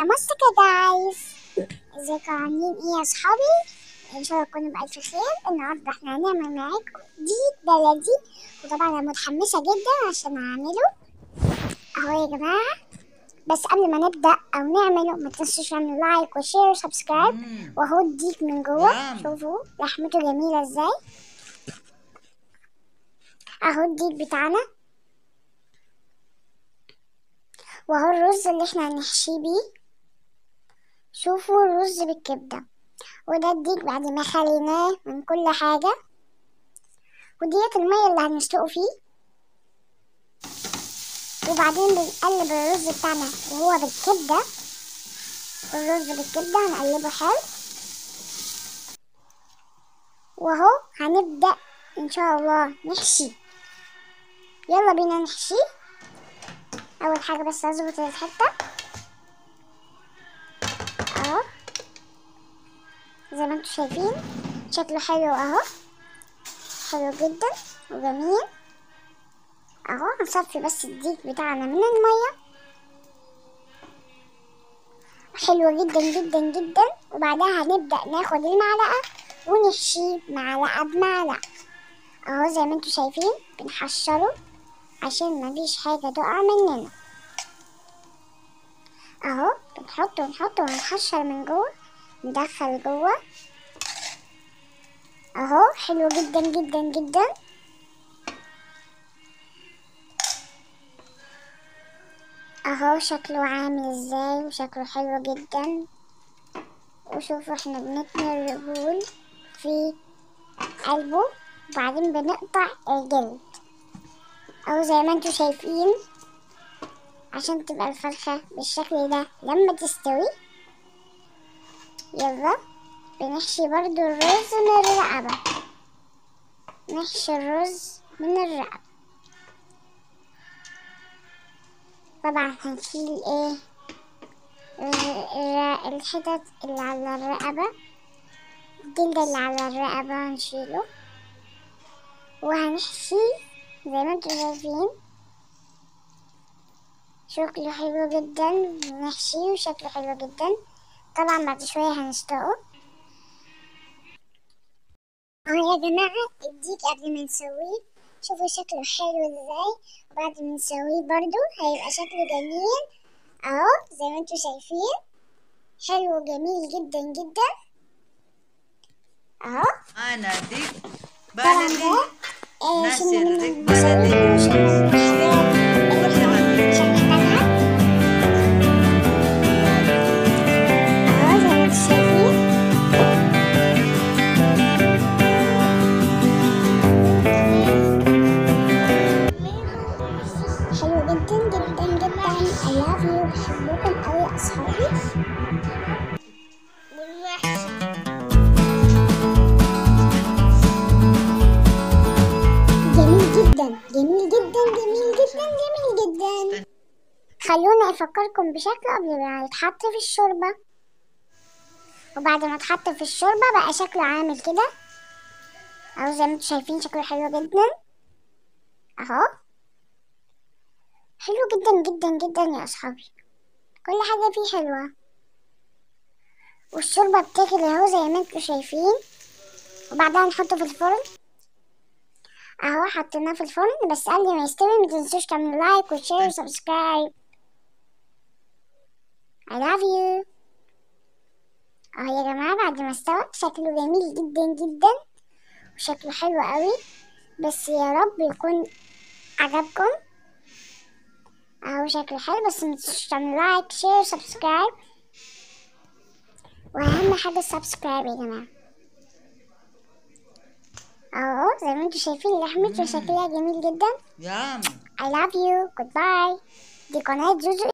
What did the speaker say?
نمسك يا جايز ازيكم عاملين ايه يا اصحابي ان شاء الله تكونوا بألف خير النهارده احنا هنعمل معاكم ديك بلدي وطبعا انا متحمسه جدا عشان اعمله اهو يا جماعه بس قبل ما نبدا او نعمله ما تنسوش تعملوا لايك وشير وسبسكرايب مم. واهو الديك من جوه نعم. شوفوا لحمته جميله ازاي اهو الديك بتاعنا واهو الرز اللي احنا هنحشيه بيه شوفوا الرز بالكبدة وده الديك بعد ما خليناه من كل حاجة وديت المية اللي هنسلقه فيه وبعدين بنقلب الرز بتاعنا وهو بالكبدة الرز بالكبدة هنقلبه حلو وهو هنبدأ إن شاء الله نحشي يلا بينا نحشيه أول حاجة بس أظبط الحتة اهو زي ما انتم شايفين شكله حلو اهو حلو جدا وجميل اهو هنصفي بس الديك بتاعنا من المية حلو جدا جدا جدا وبعدها هنبدأ ناخد المعلقة ونحشيه معلقة بمعلقة اهو زي ما انتم شايفين بنحشره عشان مفيش حاجة تقع مننا اهو بنحط ونحط ونحشر من جوه ندخل جوه اهو حلو جدا جدا جدا اهو شكله عامل ازاي وشكله حلو جدا وشوفوا احنا بنتني الرجول في قلبه وبعدين بنقطع الجلد اهو زي ما انتوا شايفين عشان تبقى الفرخة بالشكل ده لما تستوي يلا بنحشي برضو الرز من الرقبة نحشي الرز من الرقبة طبعا هنشيل ايه ال- ال- الحتت اللي على الرقبة الجلد اللي على الرقبة هنشيله وهنحشي زي ما انتوا شايفين شكله حلو جدا نحشيه وشكله حلو جدا طبعا بعد شوية هنسلقه اهو يا جماعة الديك قبل ما نسويه شوفوا شكله حلو ازاي وبعد ما نسويه برضو هيبقى شكله جميل اهو زي ما انتوا شايفين حلو وجميل جدا جدا اهو أنا ديك طبعا بلدي ده آه، ناس شلنا منه الريك المسامير بلدي. وشلنا منه الحاجات اللي احنا مش هنحتاجها اهو زي ما انتوا شايفين حلو جدا جدا جدا I love you بحبكم قوي يا اصحابي جميل جدا جميل جدا جميل جدا جميل جدا خلونا افكركم بشكل قبل ما يتحط في الشوربة وبعد ما اتحط في الشوربة بقى شكله عامل كده اهو زي ما انتوا شايفين شكله حلو جدا اهو حلو جدا جدا جدا يا اصحابي كل حاجة فيه حلوة والشوربة بتغلي اهو زي ما انتوا شايفين وبعدها نحطه في الفرن اهو حطيناه في الفرن بس قبل ما يستوي متنسوش تعملوا لايك وشير وسبسكرايب I love you اهو يا جماعة بعد ما استوى شكله جميل جدا جدا وشكله حلو قوي بس يا رب يكون عجبكم اهو شكله حلو بس متنسوش تعملوا لايك شير سبسكرايب واهم حاجة السبسكرايب يا جماعة اهو زي ما انتوا شايفين لحمته شكلها جميل جدا يام I love you goodbye دي قناة زوزو